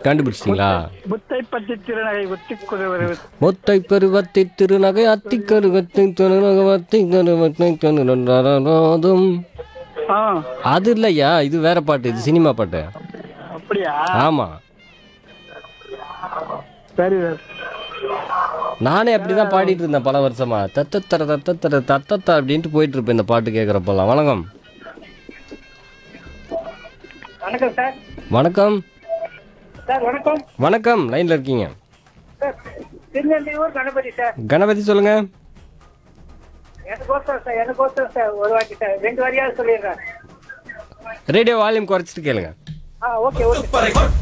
கண்டுபிடிச்சிட்டீங்களா புத்தை பத்தி திருநகை ஒத்தி குதவர் மொத்தை பருவத்தை திருநகை அத்தி கருவத்தை திருநகவத்தை கருவத்தை கருதும் ஆ அது இல்லையா இது வேற பாட்டு இது சினிமா பாட்டு அப்படியா ஆமா சரி சார் நானே அப்படிதான் பாடிட்டு இருந்தேன் பல வருஷமா தத்தத்தர தத்தத்தர தத்தத்த அப்படின்ட்டு போயிட்டு இருப்பேன் இந்த பாட்டு கேட்குறப்பெல்லாம் வணக்கம் வணக்கம் சார் வணக்கம் சார் வணக்கம் வணக்கம் லைன்ல இருக்கீங்க சார் திருநெல்வேலூர் கணபதி சார் கணபதி சொல்லுங்க எனக்கோசம் சார் எனக்கோசம் சார் ஒரு வாட்டி சார் ரெண்டு வாரியாவது சொல்லிடுறேன் ரேடியோ வால்யூம் குறைச்சிட்டு கேளுங்க ஆ ஓகே ஓகே